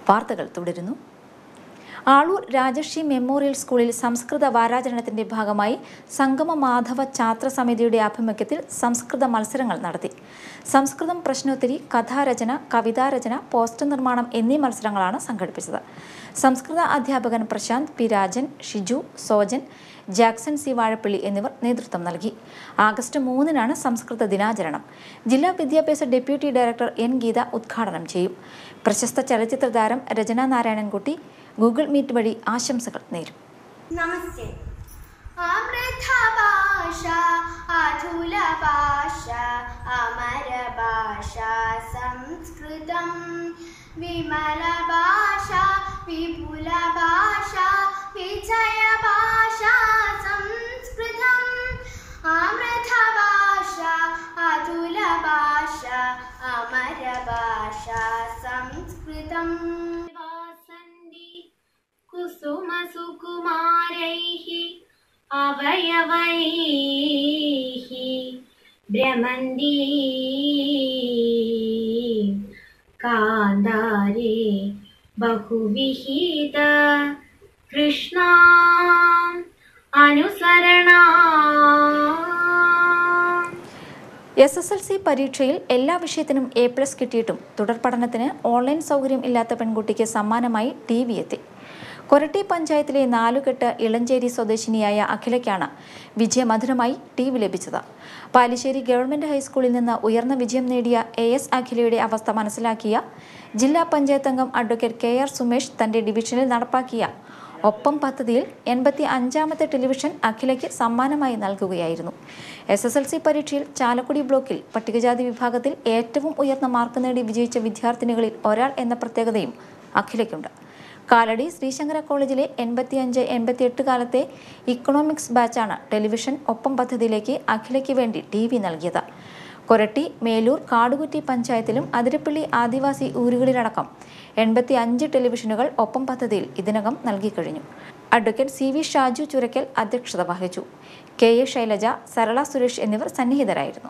വാർത്തകൾ തുടരുന്നു ആളൂർ രാജർഷി മെമ്മോറിയൽ സ്കൂളിൽ സംസ്കൃത വാരാചരണത്തിന്റെ ഭാഗമായി സംഗമ മാധവ ഛാത്ര സമിതിയുടെ ആഭിമുഖ്യത്തിൽ സംസ്കൃത മത്സരങ്ങൾ നടത്തി സംസ്കൃതം പ്രശ്നോത്തരി കഥാരചന കവിതാരചന പോസ്റ്റർ നിർമ്മാണം എന്നീ മത്സരങ്ങളാണ് സംഘടിപ്പിച്ചത് സംസ്കൃത അധ്യാപകൻ Prashanth P Rajan Shiju Sojan Jackson C Vazhappally എന്നിവർ നേതൃത്വം നൽകി ആഗസ്റ്റ് മൂന്നിനാണ് സംസ്കൃത ദിനാചരണം ജില്ലാ വിദ്യാഭ്യാസ ഡെപ്യൂട്ടി ഡയറക്ടർ എൻ ഗീത ഉദ്ഘാടനം ചെയ്യും പ്രശസ്ത ചലച്ചിത്ര താരം രചന നാരായണൻകുട്ടി ഗൂഗിൾ മീറ്റ് വഴി ആശംസകൾ നേരും നമസ്തേ അമൃത ഭാഷ അധുല ഭാഷ അമര ഭാഷ സംസ്കൃതം വിമല ഭാഷ വിപുല ഭാഷ വിജയ ഭാഷ സംസ്കൃതം അമൃത ഭാഷ അധുല ഭാഷ അമര ഭാഷ സംസ്കൃതം വാസന്തി कुसुमसुकुमारैः अवयवैः भ्रमन्ती कान्दारे बहुविहित कृष्णा अनुसरणा എസ് എസ് എൽ സി പരീക്ഷയിൽ എല്ലാ വിഷയത്തിനും എ പ്ലസ് കിട്ടിയിട്ടും തുടർ പഠനത്തിന് ഓൺലൈൻ സൗകര്യം ഇല്ലാത്ത പെൺകുട്ടിക്ക് സമ്മാനമായി ടി വി എത്തി കൊരട്ടി പഞ്ചായത്തിലെ നാലുകെട്ട് ഇളഞ്ചേരി സ്വദേശിനിയായ അഖിലയ്ക്കാണ് വിജയമധുരമായി ടി വി ലഭിച്ചത് പാലിശ്ശേരി ഗവൺമെന്റ് ഹൈസ്കൂളിൽ നിന്ന് ഉയർന്ന വിജയം നേടിയ എ എസ് അഖിലയുടെ അവസ്ഥ മനസ്സിലാക്കിയ ജില്ലാ പഞ്ചായത്ത് അംഗം അഡ്വക്കേറ്റ് കെ ആർ സുമേഷ് തന്റെ ഡിവിഷനിൽ നടപ്പാക്കിയ ഒപ്പം പദ്ധതിയിൽ എൺപത്തി അഞ്ചാമത്തെ ടെലിവിഷൻ അഖിലയ്ക്ക് സമ്മാനമായി നൽകുകയായിരുന്നു എസ് എസ് എൽ സി പരീക്ഷയിൽ ചാലക്കുടി ബ്ലോക്കിൽ പട്ടികജാതി വിഭാഗത്തിൽ ഏറ്റവും ഉയർന്ന മാർക്ക് നേടി വിജയിച്ച വിദ്യാർത്ഥിനികളിൽ ഒരാൾ എന്ന പ്രത്യേകതയും അഖിലയ്ക്കുണ്ട് കാലടി ശ്രീശങ്കര കോളേജിലെ എൺപത്തിയഞ്ച് എൺപത്തിയെട്ട് കാലത്തെ ഇക്കണോമിക്സ് ബാച്ചാണ് ടെലിവിഷൻ ഒപ്പം പദ്ധതിയിലേക്ക് അഖിലയ്ക്ക് വേണ്ടി ടി വി നൽകിയത് കൊരട്ടി മേലൂർ കാടുകുറ്റി പഞ്ചായത്തിലും അതിരപ്പള്ളി ആദിവാസി ഊരുകളിലടക്കം എൺപത്തി അഞ്ച് ടെലിവിഷനുകൾ ഒപ്പം പദ്ധതിയിൽ ഇതിനകം നൽകിക്കഴിഞ്ഞു advocate C V Shaju Churakkal അധ്യക്ഷത വഹിച്ചു കെ എ ശൈലജ സരള സുരേഷ് എന്നിവർ സന്നിഹിതരായിരുന്നു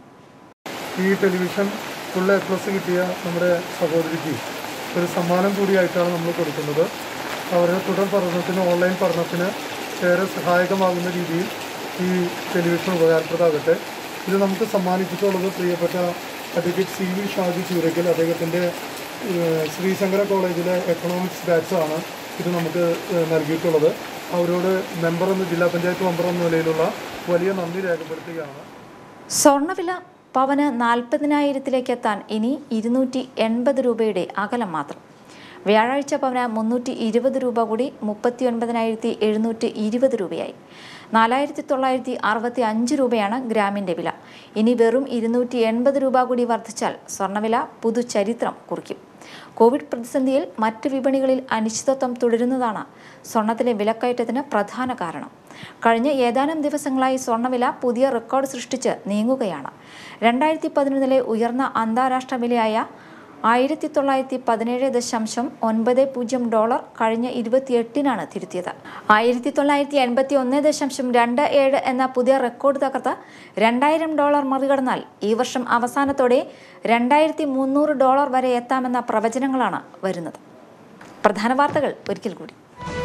ഈ ടെലിവിഷൻ ഫുൾ എ പ്ലസ് കിട്ടിയ നമ്മുടെ സഹോദരിക്ക് ഒരു സമ്മാനം കൂടിയായിട്ടാണ് നമ്മൾ കൊടുക്കുന്നത് അവരുടെ തുടർ പഠനത്തിന് ഓൺലൈൻ പഠനത്തിന് ഏറെ സഹായകമാകുന്ന രീതിയിൽ ഈ ടെലിവിഷൻ ഉപകാരപ്രദമാകട്ടെ ഇത് നമുക്ക് സമ്മാനിച്ചിട്ടുള്ളത് പ്രിയപ്പെട്ട advocate C V Shaji Churakkal അദ്ദേഹത്തിൻ്റെ ഏഹ്, ശ്രീശങ്കര കോളേജിലെ എക്കണോമിക്സ് ബാച്ചാണ് ഇത് നമുക്ക് ഏഹ്, നൽകിയിട്ടുള്ളത് അവരോട് മെമ്പർ എന്ന ജില്ലാ പഞ്ചായത്ത് മെമ്പർ എന്ന നിലയിലുള്ള വലിയ നന്ദി രേഖപ്പെടുത്തുകയാണ് സ്വർണ്ണവില പവന് നാൽപ്പതിനായിരത്തിലേക്ക് എത്താൻ ഇനി ഇരുന്നൂറ്റി എൺപത് രൂപയുടെ അകലം മാത്രം വ്യാഴാഴ്ച പവന് മുന്നൂറ്റി ഇരുപത് രൂപ കൂടി മുപ്പത്തി ഒൻപതിനായിരത്തി എഴുന്നൂറ്റി ഇരുപത് രൂപയായി നാലായിരത്തി തൊള്ളായിരത്തി അറുപത്തി അഞ്ച് രൂപയാണ് ഗ്രാമിൻ്റെ വില ഇനി വെറും ഇരുന്നൂറ്റി എൺപത് രൂപ കൂടി വർദ്ധിച്ചാൽ സ്വർണ്ണവില പുതുചരിത്രം കുറിക്കും കോവിഡ് പ്രതിസന്ധിയിൽ മറ്റ് വിപണികളിൽ അനിശ്ചിതത്വം തുടരുന്നതാണ് സ്വർണത്തിലെ വിലക്കയറ്റത്തിന് പ്രധാന കാരണം കഴിഞ്ഞ ഏതാനും ദിവസങ്ങളായി സ്വർണ്ണവില പുതിയ റെക്കോർഡ് സൃഷ്ടിച്ച് നീങ്ങുകയാണ് രണ്ടായിരത്തി പതിനൊന്നിലെ ഉയർന്ന അന്താരാഷ്ട്ര വിലയായ ആയിരത്തി തൊള്ളായിരത്തി പതിനേഴ് ദശാംശം ഒൻപത് പൂജ്യം ഡോളർ കഴിഞ്ഞ ഇരുപത്തിയെട്ടിനാണ് തിരുത്തിയത് ആയിരത്തി തൊള്ളായിരത്തി എൺപത്തി ഒന്ന് ദശാംശം രണ്ട് ഏഴ് എന്ന പുതിയ റെക്കോർഡ് തകർത്ത് രണ്ടായിരം ഡോളർ മറികടന്നാൽ ഈ വർഷം അവസാനത്തോടെ രണ്ടായിരത്തി മുന്നൂറ് ഡോളർ വരെ എത്താമെന്ന പ്രവചനങ്ങളാണ് വരുന്നത് പ്രധാന വാർത്തകൾ ഒരിക്കൽ കൂടി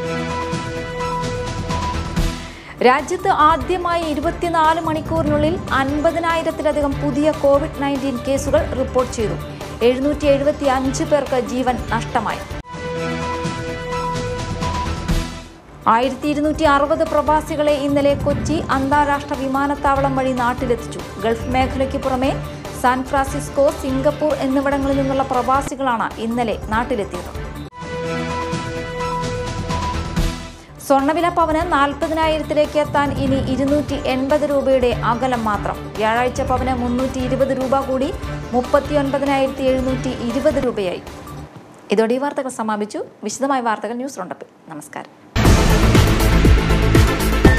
രാജ്യത്ത് ആദ്യമായി ഇരുപത്തിനാല് മണിക്കൂറിനുള്ളിൽ അൻപതിനായിരത്തിലധികം പുതിയ കോവിഡ് നയൻറ്റീൻ കേസുകൾ റിപ്പോർട്ട് ചെയ്തു എഴുന്നൂറ്റി എഴുപത്തി അഞ്ച് പേർക്ക് ജീവൻ നഷ്ടമായി ആയിരത്തി ഇരുന്നൂറ്റി അറുപത് പ്രവാസികളെ ഇന്നലെ കൊച്ചി അന്താരാഷ്ട്ര വിമാനത്താവളം വഴി നാട്ടിലെത്തിച്ചു ഗൾഫ് മേഖലയ്ക്ക് പുറമെ സാൻ ഫ്രാൻസിസ്കോ സിംഗപ്പൂർ എന്നിവിടങ്ങളിൽ നിന്നുള്ള പ്രവാസികളാണ് ഇന്നലെ നാട്ടിലെത്തിയത് സ്വർണ്ണവില പവന് നാൽപ്പതിനായിരത്തിലേക്ക് എത്താൻ ഇനി ഇരുന്നൂറ്റി എൺപത് രൂപയുടെ അകലം മാത്രം വ്യാഴാഴ്ച പവന് മുന്നൂറ്റി ഇരുപത് രൂപ കൂടി മുപ്പത്തി ഒൻപതിനായിരത്തി എഴുന്നൂറ്റി ഇരുപത് രൂപയായി ഇതോടെ ഈ വാർത്തകൾ സമാപിച്ചു വിശദമായ വാർത്തകൾ ന്യൂസ് റൗണ്ടപ്പിൽ നമസ്കാരം